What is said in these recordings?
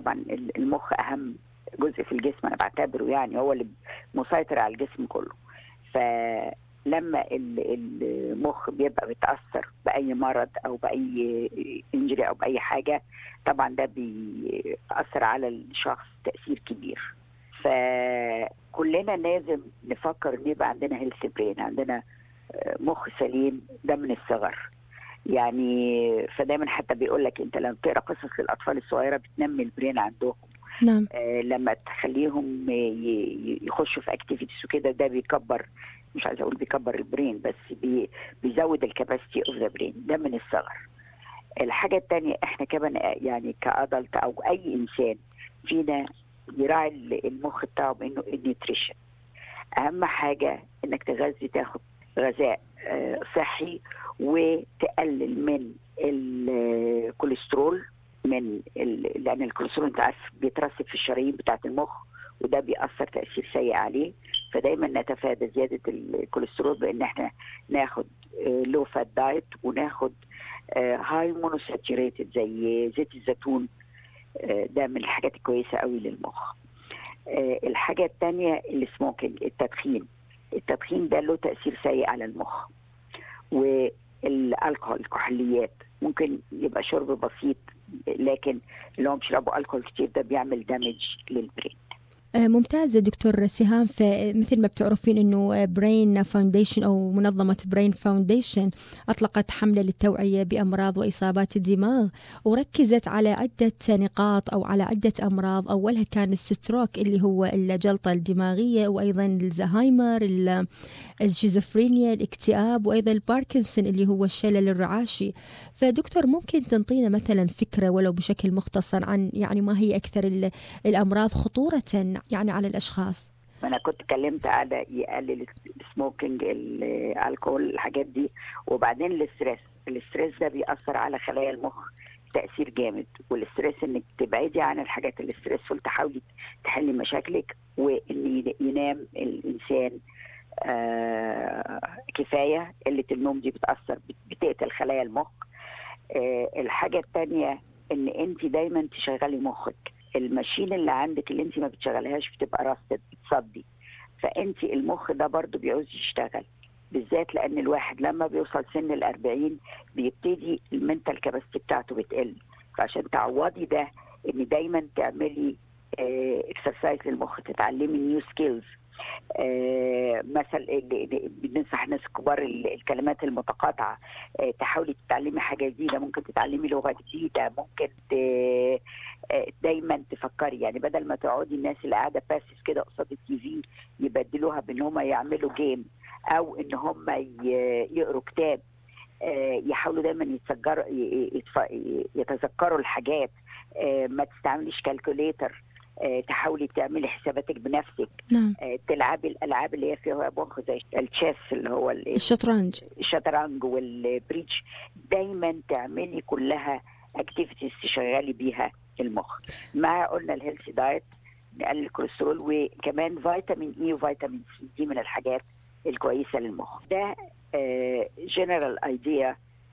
طبعا المخ اهم جزء في الجسم انا بعتبره يعني هو اللي مسيطر على الجسم كله فلما المخ بيبقى بيتاثر باي مرض او باي انجري او باي حاجه طبعا ده بيأثر على الشخص تاثير كبير فكلنا لازم نفكر ان يبقى عندنا هيلث برين عندنا مخ سليم ده من الصغر يعني فدايما حتى بيقول لك انت لما بتقرا قصص للاطفال الصغيره بتنمي البرين عندهم نعم آه لما تخليهم يخشوا في اكتيفيتيز وكده ده بيكبر مش عايزه اقول بيكبر البرين بس بي بيزود الكباسيتي اوف ذا برين ده من الصغر الحاجه الثانيه احنا كمان يعني كادلت او اي انسان فينا يراعي المخ بتاعه بانه النيوتريشن اهم حاجه انك تغذي تاخد غذاء آه صحي وتقلل من الكوليسترول من لان الكوليسترول انت عارف بيترسب في الشرايين بتاعه المخ وده بيأثر تأثير سيء عليه فدايما نتفادى زيادة الكوليسترول بان احنا ناخد لو فات دايت وناخد هاي مونوساتوريتد زي زيت الزيتون ده من الحاجات الكويسة قوي للمخ الحاجة الثانية السموكينج التدخين التدخين ده له تأثير سيء على المخ والالكحول الكحوليات ممكن يبقى شرب بسيط لكن اللي هم بيشربوا الكحول كتير ده بيعمل دامج للبرين ممتازة دكتور سهام فمثل ما بتعرفين انه برين فاونديشن او منظمة برين فاونديشن اطلقت حملة للتوعية بامراض واصابات الدماغ وركزت على عدة نقاط او على عدة امراض اولها كان الستروك اللي هو الجلطة الدماغية وايضا الزهايمر الشيزوفرينيا الاكتئاب وايضا الباركنسون اللي هو الشلل الرعاشي فدكتور ممكن تنطينا مثلا فكرة ولو بشكل مختصر عن يعني ما هي اكثر الامراض خطورة يعني على الاشخاص انا كنت اتكلمت على يقلل السموكينج الكحول الحاجات دي وبعدين الاستريس الاستريس ده بيأثر على خلايا المخ تأثير جامد والاستريس انك تبعدي عن الحاجات الاستريسفول تحاولي تحلي مشاكلك وان ينام الانسان آه كفايه قله النوم دي بتاثر بتقتل خلايا المخ آه الحاجه الثانيه ان انت دايما تشغلي مخك الماشين اللي عندك اللي انت ما بتشغلهاش بتبقى راستد بتصدي فانت المخ ده برضو بيعوز يشتغل بالذات لان الواحد لما بيوصل سن الأربعين بيبتدي المنتال كاباسيتي بتاعته بتقل فعشان تعوضي ده ان دايما تعملي اكسرسايز اه للمخ تتعلمي نيو سكيلز آه مثلا بننصح الناس الكبار الكلمات المتقاطعه آه تحاولي تتعلمي حاجه جديده ممكن تتعلمي لغه جديده ممكن آه دايما تفكري يعني بدل ما تقعدي الناس اللي قاعده باسس كده قصاد التي في يبدلوها بان هم يعملوا جيم او ان هم يقروا كتاب يحاولوا دايما يتذكروا يتذكروا الحاجات ما تستعمليش كالكوليتر تحاولي تعملي حساباتك بنفسك نعم. تلعبي الالعاب اللي هي فيها مخ زي التشيس اللي هو الشطرنج الشطرنج والبريتش دايما تعملي كلها اكتيفيتيز تشغلي بيها المخ مع قلنا الهيلثي دايت نقلل الكوليسترول وكمان فيتامين اي وفيتامين سي دي من الحاجات الكويسه للمخ ده جنرال ايديا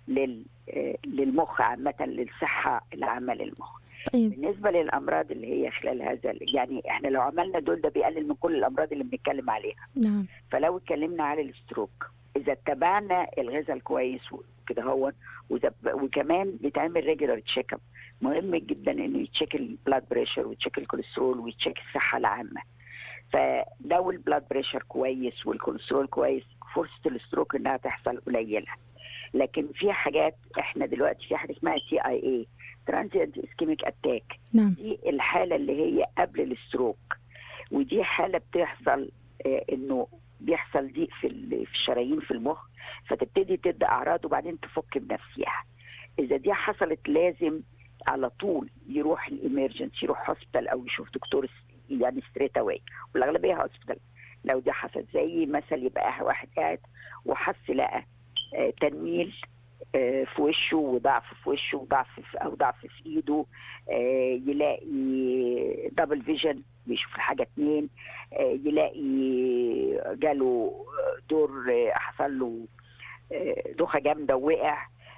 للمخ عامه للصحه العامه للمخ طيب. بالنسبه للامراض اللي هي خلال هذا يعني احنا لو عملنا دول ده بيقلل من كل الامراض اللي بنتكلم عليها نعم فلو اتكلمنا على الستروك اذا اتبعنا الغذاء الكويس وكده هو وكمان بيتعمل ريجولار تشيك اب مهم جدا انه يتشيك البلاد بريشر ويتشيك الكوليسترول ويتشيك الصحه العامه فلو البلاد بريشر كويس والكوليسترول كويس فرصه الستروك انها تحصل قليله لكن في حاجات احنا دلوقتي في حاجه اسمها تي اي اي ترانزيانت اسكيميك اتاك نعم. دي الحاله اللي هي قبل الستروك ودي حاله بتحصل اه انه بيحصل ضيق في في الشرايين في المخ فتبتدي تدي اعراض وبعدين تفك بنفسها اذا دي حصلت لازم على طول يروح الامرجنسي يروح هوسبيتال او يشوف دكتور يعني ستريت اواي والاغلبيه هوسبيتال لو دي حصلت زي مثلا يبقى واحد قاعد وحس لقى اه تنميل في وشه وضعف في وشه وضعف في او ضعف في ايده يلاقي دبل فيجن بيشوف الحاجه اتنين يلاقي جاله دور حصل له دوخه جامده ووقع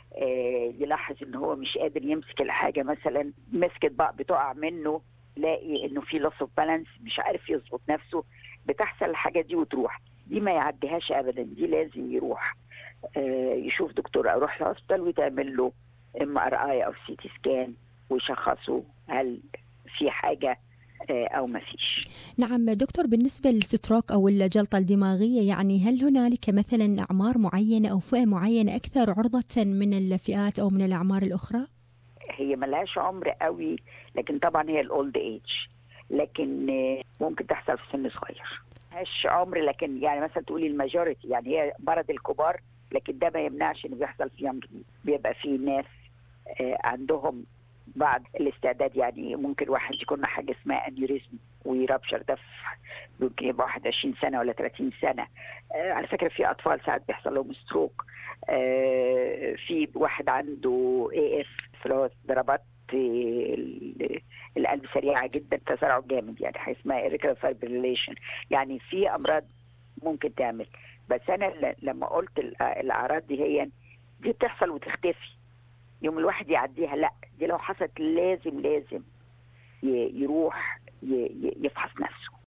يلاحظ ان هو مش قادر يمسك الحاجه مثلا مسكت بقى بتقع منه يلاقي انه في لوس اوف بالانس مش عارف يظبط نفسه بتحصل الحاجه دي وتروح دي ما يعديهاش ابدا دي لازم يروح يشوف دكتور او يروح الهوسبيتال ويتعمل له ام ار اي او سي تي سكان ويشخصوا هل في حاجه او ما فيش نعم دكتور بالنسبه للستروك او الجلطه الدماغيه يعني هل هنالك مثلا اعمار معينه او فئه معينه اكثر عرضه من الفئات او من الاعمار الاخرى هي ملهاش عمر قوي لكن طبعا هي الاولد ايج لكن ممكن تحصل في سن صغير ملهاش عمر لكن يعني مثلا تقولي الماجوريتي يعني هي مرض الكبار لكن ده ما يمنعش انه بيحصل في يونج بيبقى في ناس عندهم بعد الاستعداد يعني ممكن واحد يكون حاجه اسمها انيوريزم ويرابشر ده ممكن يبقى 21 سنه ولا 30 سنه آه على فكره في اطفال ساعات بيحصل لهم ستروك آه في واحد عنده اي اف ضربات القلب سريعه جدا تسارع جامد يعني حاجه اسمها irregular fibrillation يعني في امراض ممكن تعمل بس انا لما قلت الاعراض دي هي دي بتحصل وتختفي يوم الواحد يعديها لا دي لو حصلت لازم لازم يروح يفحص نفسه